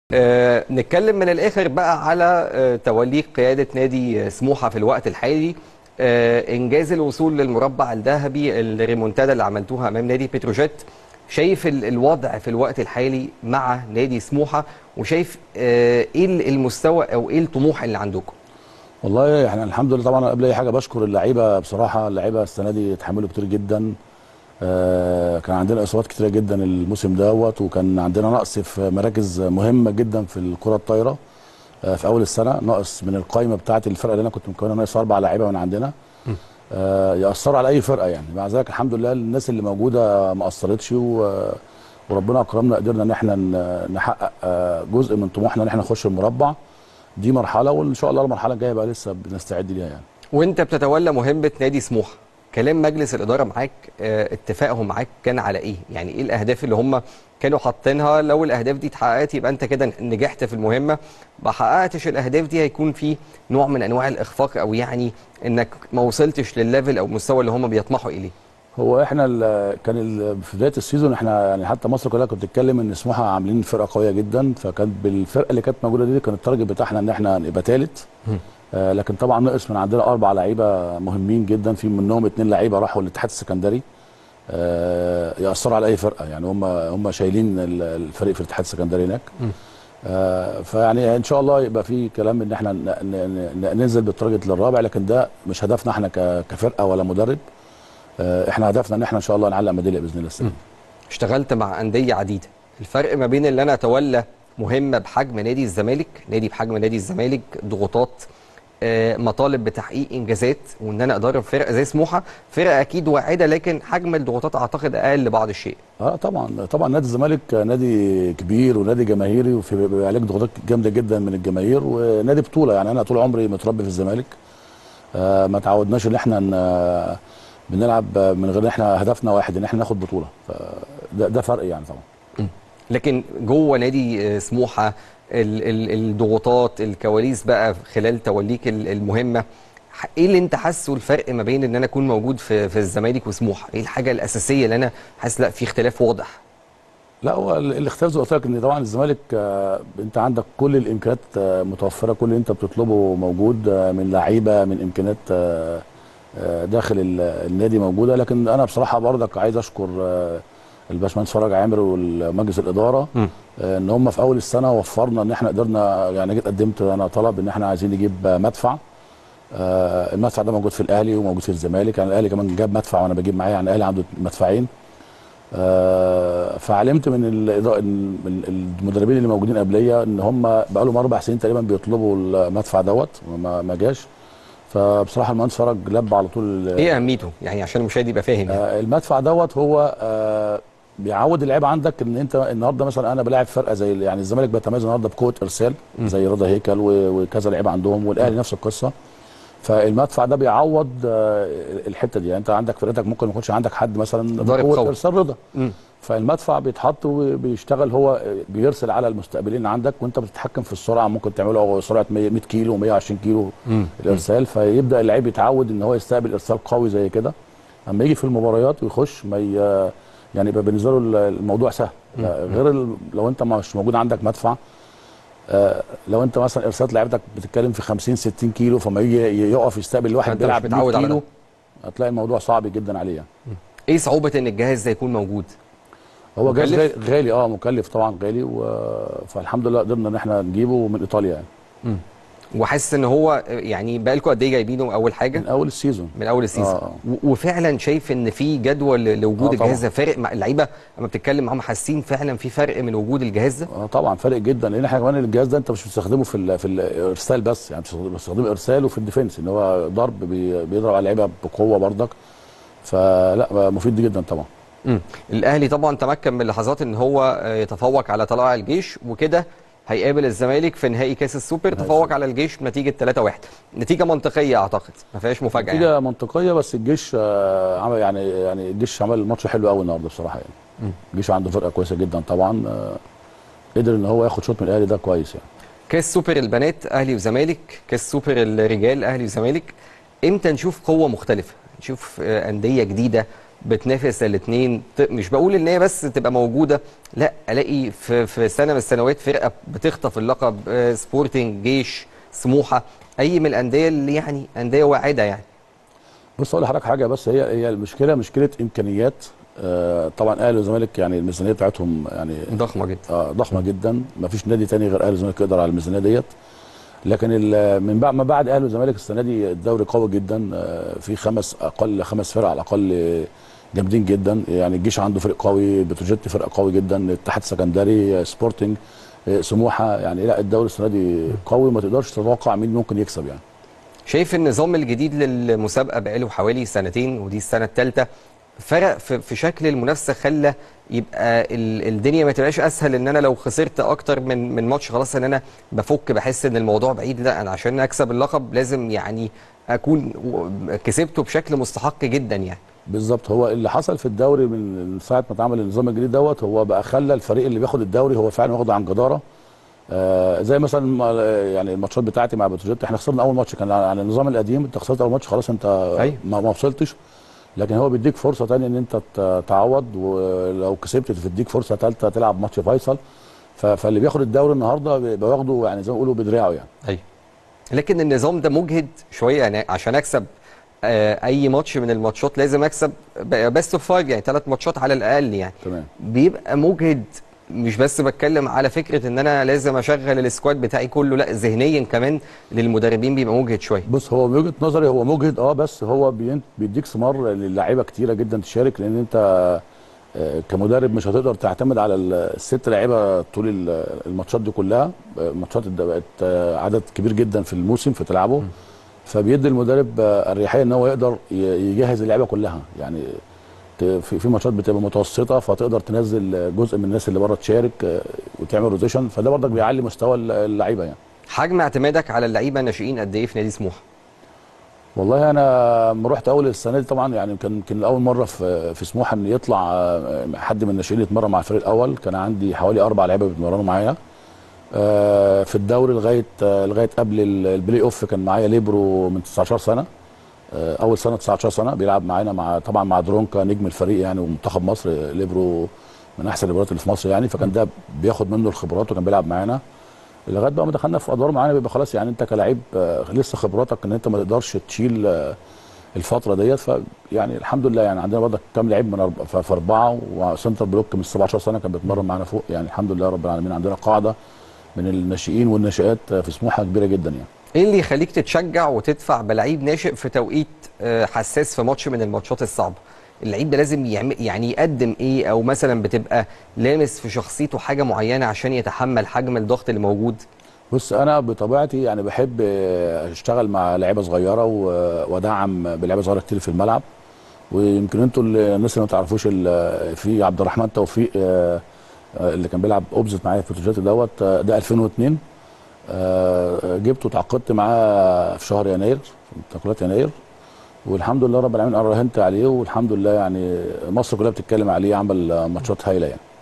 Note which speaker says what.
Speaker 1: آه نتكلم من الاخر بقى على آه توليك قياده نادي سموحه في الوقت الحالي آه انجاز الوصول للمربع الذهبي الريمونتادا اللي عملتوها امام نادي بتروجيت شايف ال- الوضع في الوقت الحالي مع نادي سموحه وشايف آه ايه المستوى او ايه الطموح اللي عندكم
Speaker 2: والله احنا الحمد لله طبعا قبل اي حاجه بشكر اللعيبه بصراحه اللعيبه السنه دي اتحملوا كتير جدا آه كان عندنا اصابات كتيره جدا الموسم دوت وكان عندنا نقص في مراكز مهمه جدا في الكره الطايره آه في اول السنه ناقص من القائمه بتاعه الفرقه اللي انا كنت مكونها ناقص اربع لعيبه من عندنا آه ياثروا على اي فرقه يعني مع ذلك الحمد لله الناس اللي موجوده ما اثرتش و- وربنا اكرمنا قدرنا ان احنا ن- نحقق آه جزء من طموحنا ان احنا نخش المربع دي مرحله وان شاء الله المرحله الجايه بقى لسه بنستعد ليها يعني
Speaker 1: وانت بتتولى مهمه نادي سموحه كلام مجلس الاداره معاك آه، اتفاقهم معاك كان على ايه يعني ايه الاهداف اللي هم كانوا حاطينها لو الاهداف دي اتحققت يبقى انت كده نجحت في المهمه ما حققتش الاهداف دي هيكون في نوع من انواع الاخفاق او يعني انك ما وصلتش للليفل او المستوى اللي هم بيطمحوا اليه
Speaker 2: هو احنا ال- كان ال- في بدايه السيزون احنا يعني حتى مصر كلها كانت بتتكلم ان سموحه عاملين فرقه قويه جدا فكان بالفرقه اللي كانت موجوده دي كان التارجت بتاعنا ان احنا نبقى ثالث آه لكن طبعا نقص من عندنا اربع لعيبه مهمين جدا في منهم اثنين لعيبه راحوا الاتحاد السكندري آه ياثروا على اي فرقه يعني هم هم شايلين ال- الفريق في الاتحاد السكندري هناك آه فيعني ان شاء الله يبقى في كلام ان احنا ن- ن- ن- ننزل بالتارجت للرابع لكن ده مش هدفنا احنا ك- كفرقه ولا مدرب آه، احنا هدفنا ان احنا ان شاء الله نعلق ميداليه باذن الله السنه دي.
Speaker 1: اشتغلت مع انديه عديده الفرق ما بين اللي انا اتولى مهمه بحجم نادي الزمالك نادي بحجم نادي الزمالك ضغوطات آه، مطالب بتحقيق انجازات وان انا ادرب فرقه زي سموحه فرقه اكيد واعده لكن حجم الضغوطات اعتقد اقل بعض الشيء
Speaker 2: اه طبعا طبعا نادي الزمالك نادي كبير ونادي جماهيري وفي بيبقى عليك ضغوطات جامده جدا من الجماهير ونادي بطوله يعني انا طول عمري متربي في الزمالك آه ما تعودناش ان احنا ن- بنلعب من غير ان احنا هدفنا واحد ان احنا ناخد بطوله فده ده فرق يعني طبعا
Speaker 1: لكن جوه نادي آه، سموحه ال- ال- الضغوطات الكواليس بقى خلال توليك ال- المهمه ح- ايه اللي انت حاسه الفرق ما بين ان انا اكون موجود في في الزمالك وسموحه ايه الحاجه الاساسيه اللي انا حاسس لا في اختلاف واضح
Speaker 2: لا هو ال- الاختلاف زي ما قلت لك ان طبعا الزمالك آه، انت عندك كل الامكانيات آه، متوفره كل اللي انت بتطلبه موجود آه، من لعيبه من امكانيات آه، آه، داخل ال- النادي موجوده لكن انا بصراحه برضك عايز اشكر آه، الباشمهندس فرج عامر والمجلس الاداره
Speaker 1: مم.
Speaker 2: آه، ان هم في اول السنه وفرنا ان احنا قدرنا يعني جيت قدمت انا طلب ان احنا عايزين نجيب آه، مدفع آه، المدفع ده موجود في الاهلي وموجود في الزمالك يعني الاهلي كمان جاب مدفع وانا بجيب معايا يعني الاهلي عنده مدفعين آه، فعلمت من الإضاءة- من المدربين اللي موجودين قبليه ان هم بقى لهم اربع سنين تقريبا بيطلبوا المدفع دوت وما ما جاش فبصراحه المهندس فرج لب على طول
Speaker 1: ايه اهميته يعني عشان المشاهد يبقى فاهم يعني.
Speaker 2: آه، المدفع دوت هو آه، بيعود اللعيبه عندك ان انت النهارده مثلا انا بلاعب فرقه زي يعني الزمالك بيتميز النهارده بقوه ارسال زي رضا هيكل و- وكذا لعيبه عندهم والاهلي نفس القصه فالمدفع ده بيعوض آه، الحته دي يعني انت عندك فرقتك ممكن ما يكونش عندك حد مثلا
Speaker 1: ضارب
Speaker 2: بقوه
Speaker 1: قوي.
Speaker 2: ارسال رضا
Speaker 1: مم.
Speaker 2: فالمدفع بيتحط وبيشتغل هو بيرسل على المستقبلين عندك وانت بتتحكم في السرعه ممكن تعمله سرعه 100 100 كيلو 120 كيلو
Speaker 1: مم.
Speaker 2: الارسال فيبدا اللعيب يتعود ان هو يستقبل ارسال قوي زي كده اما يجي في المباريات ويخش ما ي... يعني يبقى بالنسبه له الموضوع سهل غير ال... لو انت مش موجود عندك مدفع آه لو انت مثلا ارسالات لعيبتك بتتكلم في 50 60 كيلو فما يجي يقف يستقبل واحد
Speaker 1: فأنت مش
Speaker 2: بيلعب 100
Speaker 1: متعود على
Speaker 2: كيلو
Speaker 1: ده.
Speaker 2: هتلاقي الموضوع صعب جدا عليه يعني.
Speaker 1: ايه صعوبه ان الجهاز ده يكون موجود
Speaker 2: هو جهاز
Speaker 1: مكلف؟
Speaker 2: غالي, غالي اه مكلف طبعا غالي و... فالحمد لله قدرنا ان احنا نجيبه من ايطاليا يعني
Speaker 1: وحاسس ان هو يعني بقى لكم قد ايه جايبينه اول حاجه
Speaker 2: من اول السيزون
Speaker 1: من اول السيزون
Speaker 2: آه.
Speaker 1: و- وفعلا شايف ان في جدول لوجود
Speaker 2: آه طبعاً.
Speaker 1: الجهاز ده فارق مع اللعيبه اما بتتكلم معاهم حاسين فعلا في فرق من وجود الجهاز ده
Speaker 2: اه طبعا فرق جدا لان احنا كمان الجهاز ده انت مش بتستخدمه في ال في الارسال بس يعني بتستخدم- بتستخدمه ارسال وفي الديفنس ان هو ضرب بي- بيضرب على اللعيبه بقوه برضك فلا مفيد جدا طبعا
Speaker 1: مم. الاهلي طبعا تمكن من لحظات ان هو آه، يتفوق على طلائع الجيش وكده هيقابل الزمالك في نهائي كاس السوبر تفوق على الجيش بنتيجه 3-1 نتيجه منطقيه اعتقد ما فيهاش مفاجاه يعني.
Speaker 2: نتيجه منطقيه بس الجيش آه، عمل يعني يعني الجيش عمل ماتش حلو قوي النهارده بصراحه يعني الجيش عنده فرقه كويسه جدا طبعا آه، قدر ان هو ياخد شوط من الاهلي ده كويس يعني
Speaker 1: كاس سوبر البنات اهلي وزمالك كاس سوبر الرجال اهلي وزمالك امتى نشوف قوه مختلفه نشوف آه، انديه جديده بتنافس الاثنين مش بقول ان هي بس تبقى موجوده لا الاقي في في سنه من السنوات فرقه بتخطف اللقب آه، سبورتنج جيش سموحه اي من الانديه اللي يعني انديه واعده يعني
Speaker 2: بص اقول لحضرتك حاجه بس هي هي المشكله مشكله امكانيات آه طبعا اهلي والزمالك يعني الميزانيه بتاعتهم يعني
Speaker 1: ضخمه جدا
Speaker 2: آه ضخمه جدا ما فيش نادي تاني غير اهلي والزمالك يقدر على الميزانيه ديت لكن ال- من بعد ما بعد اهلي والزمالك السنه دي الدوري قوي جدا آه في خمس اقل خمس فرق على الاقل آه، جامدين جدا يعني الجيش عنده فريق قوي بتروجيت فرقه قوي جدا الاتحاد السكندري آه، سبورتنج آه، سموحه يعني لا الدوري السنه دي قوي ما تقدرش تتوقع مين ممكن يكسب يعني
Speaker 1: شايف النظام الجديد للمسابقه بقاله حوالي سنتين ودي السنه الثالثه فرق في, في شكل المنافسه خلى يبقى ال- الدنيا ما تبقاش اسهل ان انا لو خسرت اكتر من من ماتش خلاص ان انا بفك بحس ان الموضوع بعيد لا انا عشان اكسب اللقب لازم يعني اكون و- كسبته بشكل مستحق جدا يعني
Speaker 2: بالظبط هو اللي حصل في الدوري من ساعه ما اتعمل النظام الجديد دوت هو بقى خلى الفريق اللي بياخد الدوري هو فعلا واخده عن جداره آه زي مثلا ما- يعني الماتشات بتاعتي مع بتروجيت احنا خسرنا اول ماتش كان على النظام القديم انت خسرت اول ماتش خلاص انت
Speaker 1: أيوة.
Speaker 2: ما, ما وصلتش لكن هو بيديك فرصه تانية ان انت ت- تعوض ولو كسبت تديك فرصه ثالثه تلعب ماتش فيصل ف- فاللي بياخد الدوري النهارده بيبقى واخده يعني زي ما بيقولوا بدراعه يعني
Speaker 1: ايوه لكن النظام ده مجهد شويه يعني عشان اكسب آه، اي ماتش من الماتشات لازم اكسب بيست اوف فايف يعني ثلاث ماتشات على الاقل يعني
Speaker 2: تمام
Speaker 1: بيبقى مجهد مش بس بتكلم على فكره ان انا لازم اشغل السكواد بتاعي كله لا ذهنيا كمان للمدربين بيبقى مجهد شويه
Speaker 2: بص هو من وجهه نظري هو مجهد اه بس هو بين- بيديك ثمار للاعيبه كتيره جدا تشارك لان انت آه، كمدرب مش هتقدر تعتمد على ال- الست لعيبه طول ال- الماتشات دي كلها آه، الماتشات الد- بقت آه، عدد كبير جدا في الموسم في تلعبه فبيدي المدرب آه، الريحيه ان هو يقدر ي- يجهز اللعيبه كلها يعني ت- في في ماتشات بتبقى متوسطه فتقدر تنزل جزء من الناس اللي بره تشارك آه، وتعمل روتيشن فده برضك بيعلي مستوى اللعيبه يعني
Speaker 1: حجم اعتمادك على اللعيبه الناشئين قد ايه في نادي سموحه
Speaker 2: والله انا لما رحت اول السنه دي طبعا يعني كان يمكن اول مره في في سموحه ان يطلع آه، حد من الناشئين يتمرن مع الفريق الاول كان عندي حوالي اربع لعيبه بيتمرنوا معايا آه، في الدوري لغايه آه، لغايه قبل ال- البلاي اوف كان معايا ليبرو من 19 سنه آه، اول سنه 19 سنه بيلعب معانا مع طبعا مع درونكا نجم الفريق يعني ومنتخب مصر آه، ليبرو من احسن الليبرات اللي في مصر يعني فكان ده بياخد منه الخبرات وكان بيلعب معانا لغايه بقى ما دخلنا في ادوار معانا بيبقى خلاص يعني انت كلاعب آه، لسه خبراتك ان انت ما تقدرش تشيل آه، الفتره ديت ف يعني الحمد لله يعني عندنا برضك كام لعيب من أرب- ف- في اربعه وسنتر بلوك من 17 سنه كان بيتمرن معانا فوق يعني الحمد لله رب العالمين عندنا قاعده من الناشئين والناشئات آه، في سموحه كبيره جدا يعني
Speaker 1: ايه اللي يخليك تتشجع وتدفع بلعيب ناشئ في توقيت آه، حساس في ماتش من الماتشات الصعبه اللعيب ده لازم يعمل يعني يقدم ايه او مثلا بتبقى لامس في شخصيته حاجه معينه عشان يتحمل حجم الضغط اللي موجود
Speaker 2: بص انا بطبيعتي يعني بحب آه، اشتغل مع لعيبه صغيره و- وادعم بلعيبه صغيره كتير في الملعب ويمكن انتوا اللي- الناس اللي ما تعرفوش ال- في عبد الرحمن توفيق آه، آه، اللي كان بيلعب اوبزيت معايا في بروجيت دوت آه، ده 2002 آه، جبته وتعاقدت معاه في شهر يناير في انتقالات يناير والحمد لله رب العالمين انا راهنت عليه والحمد لله يعني مصر كلها بتتكلم عليه عمل آه، ماتشات هايله يعني